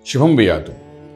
శుభం బియాతు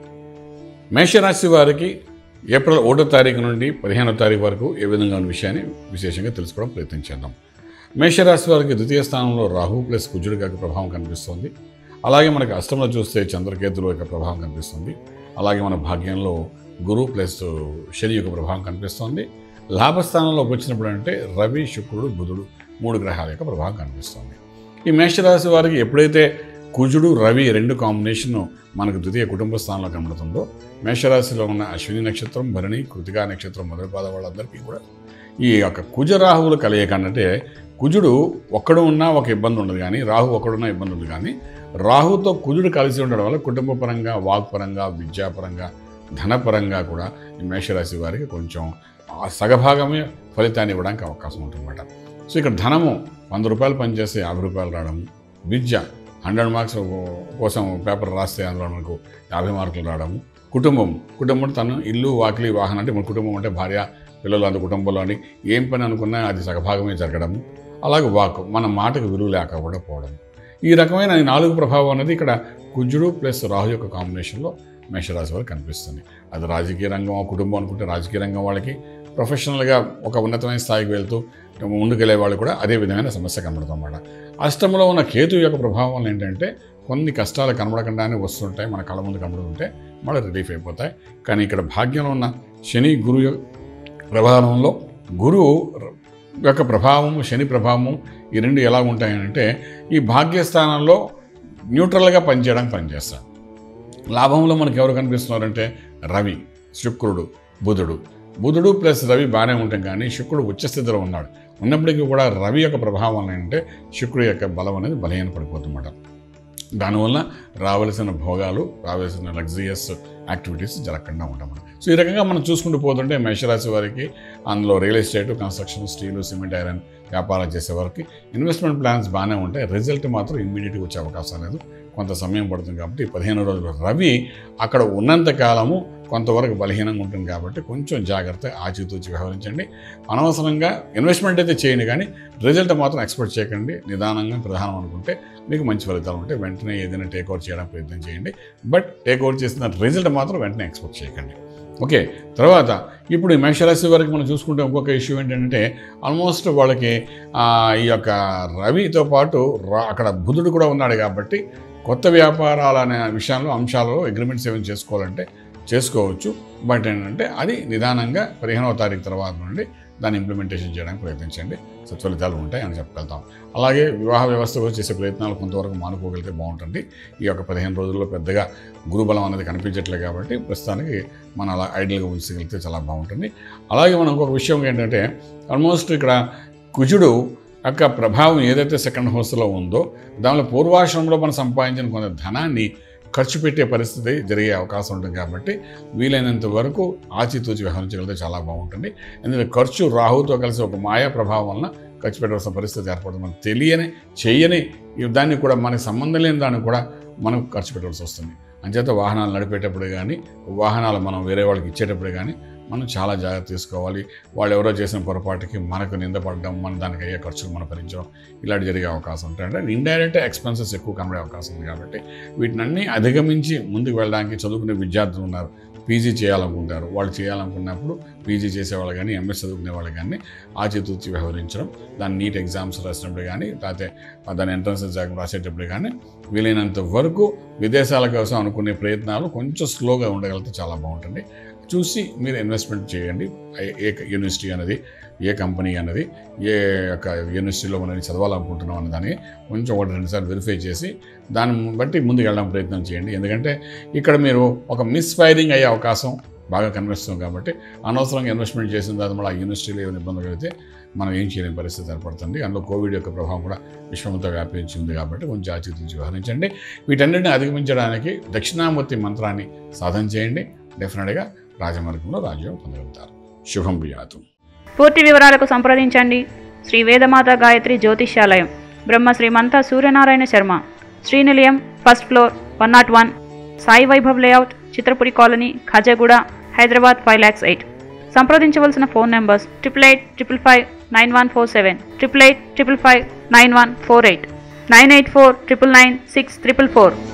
మేషరాశి వారికి ఏప్రిల్ ఒకటో తారీఖు నుండి పదిహేనో తారీఖు వరకు ఏ విధంగా ఉన్న విషయాన్ని విశేషంగా తెలుసుకోవడం ప్రయత్నం చేద్దాం మేషరాశి వారికి ద్వితీయ స్థానంలో రాహు ప్లస్ కుజుడు యొక్క ప్రభావం కనిపిస్తుంది అలాగే మనకి అష్టంలో చూస్తే చంద్రకేతుల యొక్క ప్రభావం కనిపిస్తుంది అలాగే మన భాగ్యంలో గురు ప్లస్ శని యొక్క ప్రభావం కనిపిస్తుంది లాభస్థానంలోకి వచ్చినప్పుడు అంటే రవి శుక్రుడు బుధుడు మూడు గ్రహాల యొక్క ప్రభావం కనిపిస్తుంది ఈ మేషరాశి వారికి ఎప్పుడైతే కుజుడు రవి రెండు కాంబినేషన్ మనకు ద్వితీయ కుటుంబ స్థానంలో కనబడుతుందో మేషరాశిలో ఉన్న అశ్విని నక్షత్రం భరణి కృతికా నక్షత్రం మొదటి పాద వాళ్ళందరికీ కూడా ఈ యొక్క కుజరాహువులు కలయిక అంటే కుజుడు ఒక్కడు ఉన్నా ఒక ఇబ్బంది ఉండదు కానీ రాహు ఒక్కడున్నా ఇబ్బంది ఉండదు కానీ రాహుతో కుజుడు కలిసి ఉండడం వల్ల కుటుంబ పరంగా వాక్పరంగా విద్యాపరంగా ధనపరంగా కూడా ఈ మేషరాశి వారికి కొంచెం ఆ సగభాగమే ఫలితాన్ని ఇవ్వడానికి అవకాశం ఉంటుందన్నమాట సో ఇక్కడ ధనము వంద రూపాయలు పనిచేస్తే యాభై రూపాయలు రావడము విద్య హండ్రెడ్ మార్క్స్ కోసం పేపర్ రాస్తే అందులో మనకు యాభై మార్కులు రావడము కుటుంబం కుటుంబం తను ఇల్లు వాకిలి వాహనం అంటే మన కుటుంబం అంటే భార్య పిల్లలు అంత కుటుంబంలో అని ఏం పని అనుకున్నా అది సగభాగమే జరగడము అలాగే వాక్ మన మాటకు విలువ లేకపోవడం పోవడం ఈ రకమైన ఈ నాలుగు ప్రభావం అనేది ఇక్కడ కుజుడు ప్లస్ రాహు యొక్క కాంబినేషన్లో మేషరాశి వారికి కనిపిస్తుంది అది రాజకీయ రంగం ఆ కుటుంబం అనుకుంటే రాజకీయ రంగం వాళ్ళకి ప్రొఫెషనల్గా ఒక ఉన్నతమైన స్థాయికి వెళ్తూ ముందుకెళ్ళే వాళ్ళు కూడా అదే విధమైన సమస్య కనబడుతుందన్నమాట అష్టంలో ఉన్న కేతు యొక్క ప్రభావం వల్ల ఏంటంటే కొన్ని కష్టాలు కనబడకుండానే వస్తుంటాయి మన కళ్ళ ముందు కనబడుతుంటే మళ్ళీ రిలీఫ్ అయిపోతాయి కానీ ఇక్కడ భాగ్యంలో ఉన్న శని గురు యొక్క ప్రభావంలో గురువు యొక్క ప్రభావము శని ప్రభావము ఈ రెండు ఎలా ఉంటాయంటే ఈ భాగ్యస్థానంలో న్యూట్రల్గా పనిచేయడానికి పనిచేస్తారు లాభంలో మనకు ఎవరు కనిపిస్తున్నారంటే రవి శుక్రుడు బుధుడు బుధుడు ప్లస్ రవి బాగానే ఉంటాం కానీ శుక్రుడు ఉచ్చస్థితిలో ఉన్నాడు ఉన్నప్పటికీ కూడా రవి యొక్క ప్రభావం ఏంటంటే శుక్రుడు యొక్క బలం అనేది బలహీన పడిపోతుందన్నమాట దానివల్ల రావలసిన భోగాలు రావాల్సిన లగ్జరియస్ యాక్టివిటీస్ జరగకుండా ఉంటాం మనం సో ఈ రకంగా మనం చూసుకుంటూ పోతుంటే మేషరాశి వారికి అందులో real estate construction steel cement iron వ్యాపారం చేసే వారికి ఇన్వెస్ట్మెంట్ ప్లాన్స్ బాగానే ఉంటాయి రిజల్ట్ మాత్రం ఇమ్మీడియట్గా వచ్చే అవకాశం లేదు కొంత సమయం పడుతుంది కాబట్టి పదిహేను రోజులు రవి అక్కడ ఉన్నంత కాలము కొంతవరకు బలహీనంగా ఉంటుంది కాబట్టి కొంచెం జాగ్రత్త ఆచితూచి వ్యవహరించండి అనవసరంగా ఇన్వెస్ట్మెంట్ అయితే చేయండి కానీ రిజల్ట్ మాత్రం ఎక్స్పెక్ట్ చేయకండి నిదానంగా ప్రధానం అనుకుంటే మీకు మంచి ఫలితాలు ఉంటాయి వెంటనే ఏదైనా టేక్ ఓవర్ చేయడానికి ప్రయత్నం చేయండి బట్ టేక్ ఓవర్ చేసిన రిజల్ట్ మాత్రం వెంటనే ఎక్స్పెక్ట్ చేయకండి ఓకే తర్వాత ఇప్పుడు ఈ మేషరాశి వారికి మనం చూసుకుంటే ఇంకొక ఇష్యూ ఏంటంటే ఆల్మోస్ట్ వాళ్ళకి ఆ, ఈ యొక్క రవితో పాటు రా అక్కడ బుధుడు కూడా ఉన్నాడు కాబట్టి కొత్త వ్యాపారాలు అనే విషయంలో అంశాలలో అగ్రిమెంట్స్ ఏమైనా చేసుకోవాలంటే చేసుకోవచ్చు బట్ ఏంటంటే అది నిదానంగా పదిహేనవ తారీఖు తర్వాత నుండి దాన్ని ఇంప్లిమెంటేషన్ చేయడానికి ప్రయత్నించండి సత్ఫలితాలు ఉంటాయి అని చెప్పగలుగుతాం అలాగే వివాహ వ్యవస్థలో చేసే ప్రయత్నాలు కొంతవరకు మానుకోగలిగితే బాగుంటుంది ఈ యొక్క పదిహేను రోజుల్లో పెద్దగా గురుబలం అనేది కనిపించట్లేదు కాబట్టి ప్రస్తుతానికి మనం అలా ఐడియల్గా ఉంచగలిగితే చాలా బాగుంటుంది అలాగే మనం ఇంకొక విషయం ఏంటంటే ఆల్మోస్ట్ ఇక్కడ కుజుడు యొక్క ప్రభావం ఏదైతే సెకండ్ హౌస్లో ఉందో దానిలో పూర్వాశ్రమంలో మనం సంపాదించిన కొంత ధనాన్ని ఖర్చు పెట్టే పరిస్థితి జరిగే అవకాశం ఉంటుంది కాబట్టి వీలైనంత వరకు ఆచితూచి వ్యవహరించగలిగితే చాలా బాగుంటుంది ఎందుకంటే ఖర్చు రాహుతో కలిసి ఒక మాయా ప్రభావం వలన ఖర్చు పెట్టవలసిన పరిస్థితి ఏర్పడుతుంది మనకు తెలియని చేయని ఈ దాన్ని కూడా మనకి సంబంధం లేని దాన్ని కూడా మనం ఖర్చు పెట్టవలసి వస్తుంది అంచేత వాహనాలు నడిపేటప్పుడు కానీ వాహనాలు మనం వేరే వాళ్ళకి ఇచ్చేటప్పుడు కానీ మనం చాలా జాగ్రత్త తీసుకోవాలి వాళ్ళు ఎవరో చేసిన పొరపాటుకి మనకు నిందపడడం మన దానికి అయ్యే ఖర్చులు మనం భరించడం ఇలాంటి జరిగే అవకాశం ఉంటాయి అంటే ఇండైరెక్ట్ ఎక్స్పెన్సెస్ ఎక్కువ కనబడే అవకాశం ఉంది కాబట్టి వీటినన్నీ అధిగమించి ముందుకు వెళ్ళడానికి చదువుకునే విద్యార్థులు ఉన్నారు పీజీ చేయాలనుకుంటారు వాళ్ళు చేయాలనుకున్నప్పుడు పీజీ చేసేవాళ్ళు కానీ ఎంఎస్ చదువుకునే వాళ్ళు కానీ ఆచితూచి వ్యవహరించడం దాని నీట్ ఎగ్జామ్స్ రాసినప్పుడు కానీ లేకపోతే దాని ఎంట్రన్స్ ఎగ్జామ్ రాసేటప్పుడు కానీ వీలైనంత వరకు విదేశాల కోసం అనుకునే ప్రయత్నాలు కొంచెం స్లోగా ఉండగలిగితే చాలా బాగుంటుంది చూసి మీరు ఇన్వెస్ట్మెంట్ చేయండి ఏ- ఏ యూనివర్సిటీ అనేది ఏ కంపెనీ అనేది ఏ యొక్క యూనివర్సిటీలో మనం చదవాలనుకుంటున్నాం అనే దాన్ని కొంచెం ఒకటి రెండుసార్లు వెరిఫై చేసి దాన్ని బట్టి ముందుకు వెళ్ళడం ప్రయత్నం చేయండి ఎందుకంటే ఇక్కడ మీరు ఒక మిస్ ఫైరింగ్ అయ్యే అవకాశం బాగా కనిపిస్తుంది కాబట్టి అనవసరంగా ఇన్వెస్ట్మెంట్ చేసిన తర్వాత మళ్ళీ ఆ యూనివర్సిటీలో ఏమైనా ఇబ్బంది కలిగితే మనం ఏం చేయలేని పరిస్థితి ఏర్పడుతుంది అందులో కోవిడ్ యొక్క ప్రభావం కూడా విశ్వమంతా వ్యాపించి ఉంది కాబట్టి కొంచెం ఆచితూచి వ్యవహరించండి వీటన్నిటిని అధిగమించడానికి దక్షిణామూర్తి మంత్రాన్ని సాధన చేయండి డెఫినెట్గా రాజమార్గంలో రాజ్యం పొందగలుగుతారు శుభం బియాతు పూర్తి వివరాలకు సంప్రదించండి Shri Vedamata Gayatri Jyotishyalayam Brahma Srimanta Suryanarayana Sharma Srinilayam first floor one naught one Sai Vaibhav layout Chitrapuri colony Khajaguda Hyderabad five lakhs eight సంప్రదించవలసిన phone numbers triple eight triple five nine one four seven triple eight triple five nine one four eight nine eight four triple nine six triple four